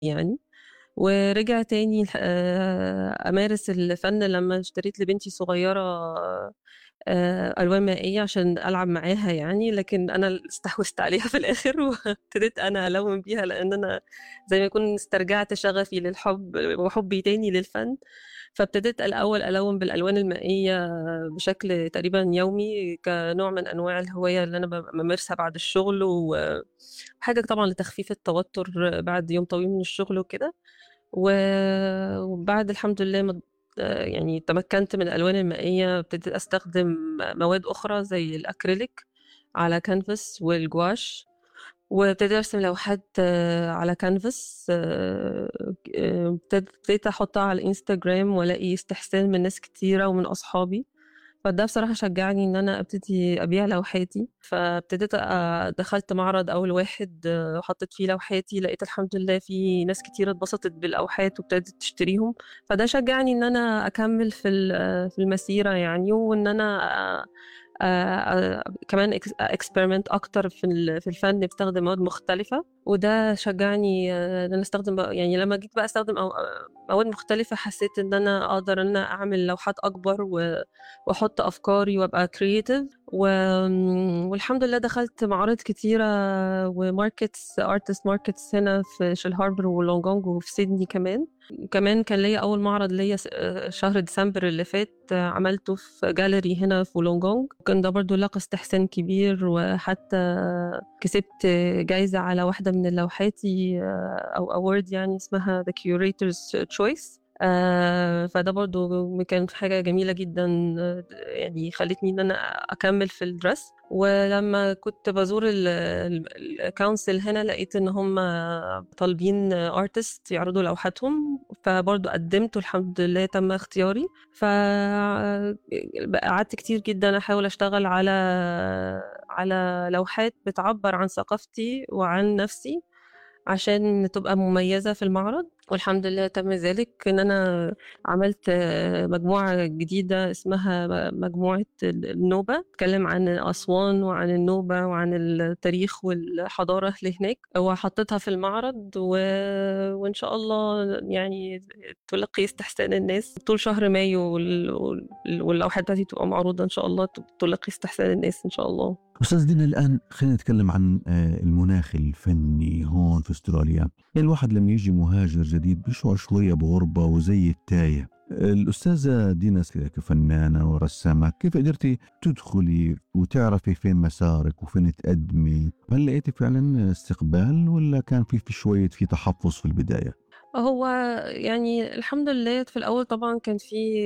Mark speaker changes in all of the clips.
Speaker 1: يعني ورجع تاني آه، أمارس الفن لما اشتريت لبنتي صغيرة آه، ألوان مائية عشان ألعب معاها يعني لكن أنا اللي استحوذت عليها في الآخر وابتديت أنا ألون بيها لأن أنا زي ما يكون استرجعت شغفي للحب وحبي تاني للفن فابتديت الأول ألون بالألوان المائية بشكل تقريبا يومي كنوع من أنواع الهواية اللي أنا بمارسها بعد الشغل وحاجة طبعا لتخفيف التوتر بعد يوم طويل من الشغل وكده وبعد الحمد لله يعني تمكنت من الألوان المائية ابتديت أستخدم مواد أخرى زي الأكريليك على كانفاس والجواش وابتديت ارسم لوحات على كانفاس ابتديت احطها على الانستجرام والاقي استحسان من ناس كتيره ومن اصحابي فده بصراحه شجعني ان انا ابتدي ابيع لوحاتي فابتديت دخلت معرض اول واحد حطيت فيه لوحاتي لقيت الحمد لله في ناس كتيره اتبسطت باللوحات وابتدت تشتريهم فده شجعني ان انا اكمل في في المسيره يعني وان انا كمان اكسبيرمنت اكتر في في الفن بستخدم مواد مختلفه وده شجعني ان انا استخدم يعني لما جيت بقى استخدم مواد مختلفه حسيت ان انا اقدر ان انا اعمل لوحات اكبر واحط افكاري وابقى كرييتيف والحمد لله دخلت معارض كتيره وماركتس ارتست ماركتس هنا في شيل هاربر ولونجونج وفي سيدني كمان كمان كان ليا اول معرض ليا شهر ديسمبر اللي فات عملته في جاليري هنا في لونجونج كان ده برضو لقى استحسان كبير وحتى كسبت جايزة على واحدة من لوحاتي أو أورد يعني اسمها The Curator's Choice آه فده برضو كانت حاجة جميلة جدا يعني خلتني ان انا اكمل في الدرس ولما كنت بزور الكونسل هنا لقيت ان هم طالبين ارتست يعرضوا لوحاتهم فبرضو قدمت والحمد لله تم اختياري فقعدت كتير جدا احاول اشتغل على على لوحات بتعبر عن ثقافتي وعن نفسي عشان تبقى مميزة في المعرض والحمد لله تم ذلك ان انا عملت مجموعة جديدة اسمها مجموعة النوبة تتكلم عن اسوان وعن النوبة وعن التاريخ والحضارة اللي هناك وحطيتها في المعرض و... وان شاء الله يعني تلقي استحسان الناس طول شهر مايو وال... واللوحات بتاعتي تبقى معروضة ان شاء الله تلقي استحسان الناس ان شاء الله
Speaker 2: استاذ دينا الان خلينا نتكلم عن المناخ الفني هون في استراليا يعني الواحد لما يجي مهاجر جديد بيشعر شويه بغربه وزي التايه الأستاذة دينا كفنانة ورسامة كيف قدرتي تدخلي وتعرفي فين مسارك وفين تقدمي هل لقيتي فعلا استقبال ولا كان في في شوية في تحفظ في البداية
Speaker 1: هو يعني الحمد لله في الأول طبعا كان في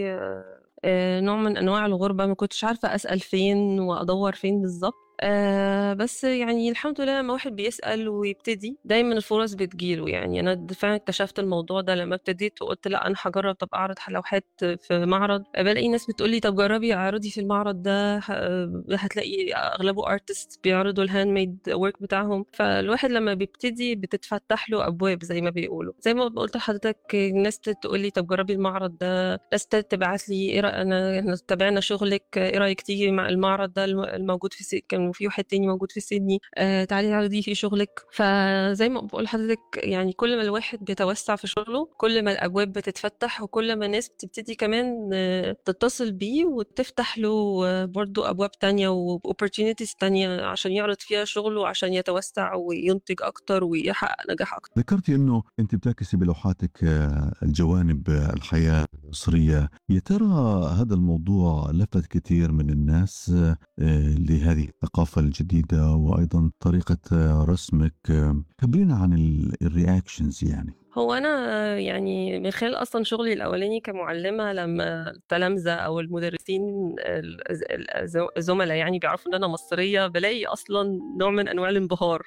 Speaker 1: نوع من أنواع الغربة ما كنتش عارفة أسأل فين وأدور فين بالظبط آه بس يعني الحمد لله لما واحد بيسأل ويبتدي دايما الفرص بتجيله يعني أنا فعلا اكتشفت الموضوع ده لما ابتديت وقلت لا أنا هجرب طب أعرض لوحات في معرض بلاقي ناس بتقول لي طب جربي اعرضي في المعرض ده هتلاقي أغلبه ارتست بيعرضوا الهاند ميد ورك بتاعهم فالواحد لما بيبتدي بتتفتح له أبواب زي ما بيقولوا زي ما قلت لحضرتك ناس تقول لي طب جربي المعرض ده ناس تبعت لي ايه رأيك انا تابعنا شغلك ايه رايك تيجي مع المعرض ده الموجود في كان وفي واحد تاني موجود في سيدني آه تعالي عرضي في شغلك فزي ما بقول لحضرتك يعني كل ما الواحد بيتوسع في شغله كل ما الابواب بتتفتح وكل ما الناس بتبتدي كمان تتصل بيه وتفتح له برضو ابواب تانية واوبورتونيتيز تانية عشان يعرض فيها شغله وعشان يتوسع وينتج اكتر ويحقق نجاح اكتر
Speaker 2: ذكرتي انه انت بتعكسي بلوحاتك الجوانب الحياه المصريه يا ترى هذا الموضوع لفت كثير من الناس لهذه الثقافة الجديدة وأيضا طريقة رسمك خبرينا عن الرياكشنز يعني
Speaker 1: هو أنا يعني من خلال أصلا شغلي الأولاني كمعلمة لما التلامذة أو المدرسين الزملاء يعني بيعرفوا إن أنا مصرية بلاقي أصلا نوع من أنواع الانبهار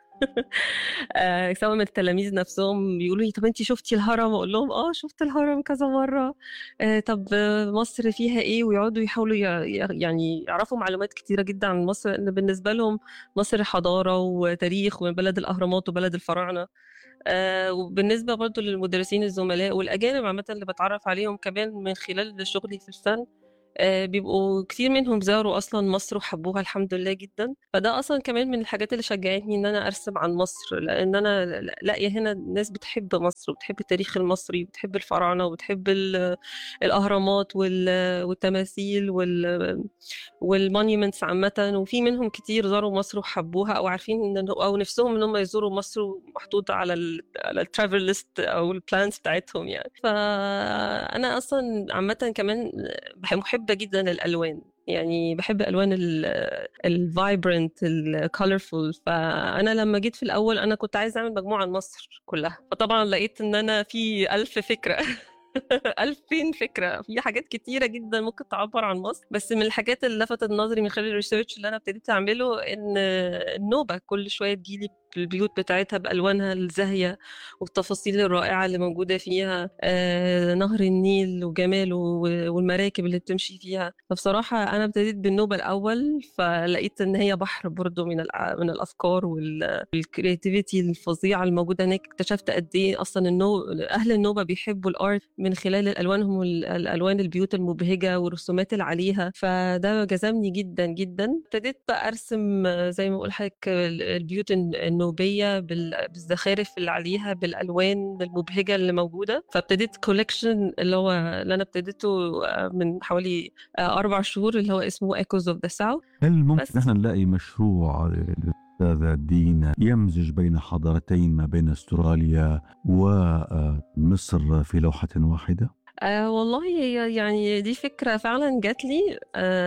Speaker 1: آه سواء من التلاميذ نفسهم بيقولوا لي طب انت شفتي الهرم اقول لهم اه شفت الهرم كذا مره آه طب مصر فيها ايه ويقعدوا يحاولوا يعني يعرفوا معلومات كتيره جدا عن مصر لان بالنسبه لهم مصر حضاره وتاريخ وبلد الاهرامات وبلد الفراعنه آه وبالنسبه برضو للمدرسين الزملاء والاجانب عامه اللي بتعرف عليهم كمان من خلال شغلي في الفن آآ بيبقوا كتير منهم زاروا أصلًا مصر وحبوها الحمد لله جدًا، فده أصلًا كمان من الحاجات اللي شجّعتني إن أنا أرسم عن مصر، لإن أنا ل لاقية هنا الناس بتحب مصر وبتحب التاريخ المصري وبتحب الفراعنة وبتحب ال الأهرامات وال والتماثيل وال والmonuments عامةً، وفي منهم كتير زاروا مصر وحبوها أو عارفين إن أو نِفْسهم إن هم يزوروا مصر ومحطوطة على ال على الtravel list أو الplans بتاعتهم يعني. فأنا أصلًا عامةً كمان باح مُحبة جدًا للألوان، يعني باحب ألوان ال الvibrant الcolorful فأنا لمّا جيت في الأول أنا كنت عايزة أعمل مجموعة عن مصر كلّها، فطبعًا لقيت إن أنا في ألف فكرة 2000 فكرة، في حاجات كتيرة جدًا ممكن تعبّر عن مصر، بس من الحاجات اللي لفتت نظري من خلال الresearch اللي أنا ابتديت أعمله إن النوبة كل شوية تيجي لي البيوت بتاعتها بألوانها الزاهية والتفاصيل الرائعة اللي موجودة فيها، آآ نهر النيل وجماله و والمراكب اللي بتمشي فيها، فبصراحة أنا ابتديت بالنوبة الأول، فلقيت إن هي بحر برضه من الأ من الأفكار وال الcreativity الفظيعة الموجودة هناك، اكتشفت قد إيه أصلًا النو أهل النوبة بيحبوا الart من خلال ألوانهم وال الألوان البيوت المبهجة والرسومات اللي عليها، فده جذبني جدًا، جدًا. ابتديت بقى أرسم زي ما باقول لحضرتك ال البيوت الن النوبية بال بالزخارف اللي عليها، بالألوان المبهجة اللي موجودة، فابتديت collection اللي هو اللي أنا ابتديته من حوالي آآ 4 شهور اللي هو اسمه echoes of the south
Speaker 2: هل ممكن
Speaker 1: بس.
Speaker 2: إحنا نلاقي مشروع للأستاذة دينا يمزج بين حضارتين ما بين أستراليا ومصر في لوحة واحدة؟
Speaker 1: آآ والله هي يعني دي فكرة فعلًا جات لي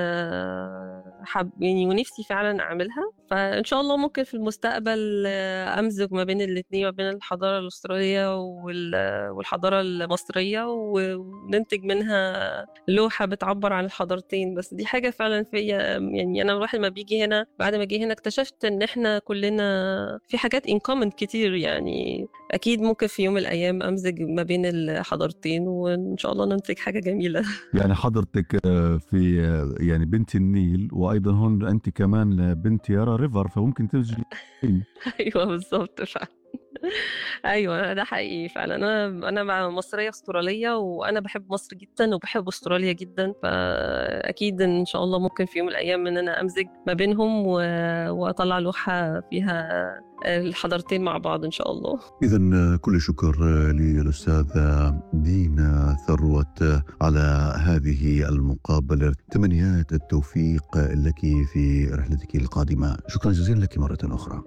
Speaker 1: آآ حب يعني ونِفْسي فعلًا أعملها، فإن شاء الله ممكن في المستقبل أمزج ما بين الاتنين، ما بين الحضارة الأسترالية وال والحضارة المصرية و وننتج منها لوحة بتعبّر عن الحضارتين، بس دي حاجة فعلًا فيّا يعني أنا الواحد أمّا بييجي هنا بعد ما جه هنا اكتشفت إن إحنا كُلّنا في حاجات in common كتير يعني أكيد ممكن في يوم من الأيام أمزج ما بين الحضارتين وإن شاء الله ننتج حاجة جميلة.
Speaker 2: يعني حضرتِك في يعني بنت النيل وأيضًا هون أنتِ كمان بنت يارا river فممكن تمزجي الاتنين.
Speaker 1: أيوه بالضبط فعلًا. أيوه ده حقيقي فعلًا، أنا أنا مع مصرية أسترالية وأنا باحب مصر جدًا وباحب أستراليا جدًا، فأكيد إن شاء الله ممكن في يوم من الأيام إن أنا أمزج ما بينهم و وأطلّع لوحة فيها الحضارتين مع بعض إن شاء الله.
Speaker 2: إذًا كل الشكر للأستاذة دينا ثروت على هذه المقابلة، تمنيات التوفيق لكِ في رحلتِك القادمة، شكرًا جزيلًا لكِ مرةً أخرى.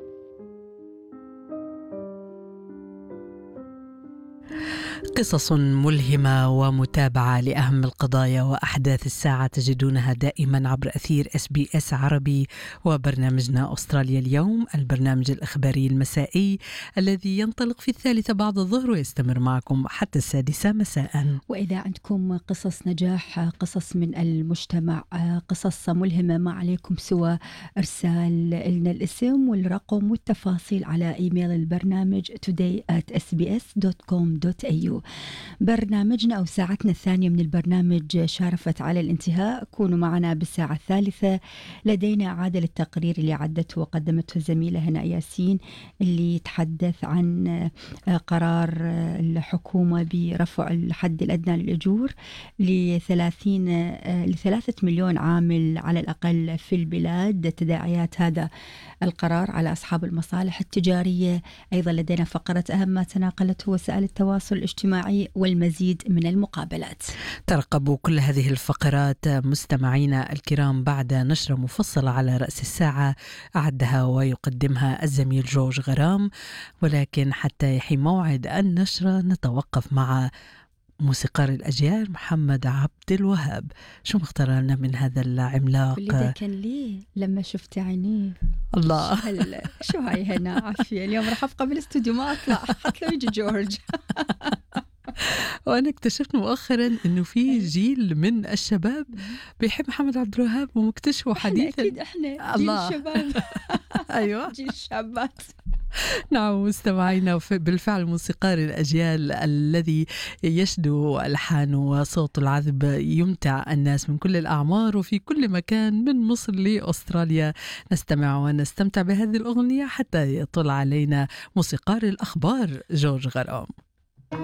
Speaker 3: قصص ملهمة ومتابعة لأهم القضايا وأحداث الساعة تجدونها دائما عبر أثير اس بي اس عربي وبرنامجنا أستراليا اليوم البرنامج الإخباري المسائي الذي ينطلق في الثالثة بعد الظهر ويستمر معكم حتى السادسة مساء
Speaker 4: وإذا عندكم قصص نجاح قصص من المجتمع قصص ملهمة ما عليكم سوى إرسال لنا الاسم والرقم والتفاصيل على إيميل البرنامج today at sbs.com.au برنامجنا أو ساعتنا الثانية من البرنامج شارفت على الانتهاء كونوا معنا بالساعة الثالثة لدينا إعادة للتقرير اللي عدته وقدمته الزميلة هنا ياسين اللي يتحدث عن قرار الحكومة برفع الحد الأدنى للأجور لثلاثين لثلاثة مليون عامل على الأقل في البلاد تداعيات هذا القرار على أصحاب المصالح التجارية أيضا لدينا فقرة أهم ما تناقلته وسائل التواصل الاجتماعي والمزيد من المقابلات
Speaker 3: ترقبوا كل هذه الفقرات مستمعينا الكرام بعد نشرة مفصلة على رأس الساعة أعدها ويقدمها الزميل جورج غرام ولكن حتى يحين موعد النشرة نتوقف مع موسيقار الأجيال محمد عبد الوهاب شو مختار لنا من هذا العملاق
Speaker 4: كل ده كان ليه لما شفت عينيه
Speaker 3: الله
Speaker 4: شو هال- شو هاي هنا عافية اليوم راح أبقى بالاستوديو ما أطلع حتى لو يجي جورج
Speaker 3: وأنا اكتشفت مؤخرا أنه في جيل من الشباب بيحب محمد عبد الوهاب ومكتشفه
Speaker 4: إحنا
Speaker 3: حديثا
Speaker 4: أكيد إحنا جيل
Speaker 3: الله.
Speaker 4: الشباب
Speaker 3: أيوة
Speaker 4: جيل الشابات
Speaker 3: نعم مستمعينا وف- بالفعل موسيقار الأجيال الذي يشدو ألحانه وصوته العذب يمتع الناس من كل الأعمار وفي كل مكان من مصر لأستراليا نستمع ونستمتع بهذه الأغنية حتى يطل علينا موسيقار الأخبار جورج غرام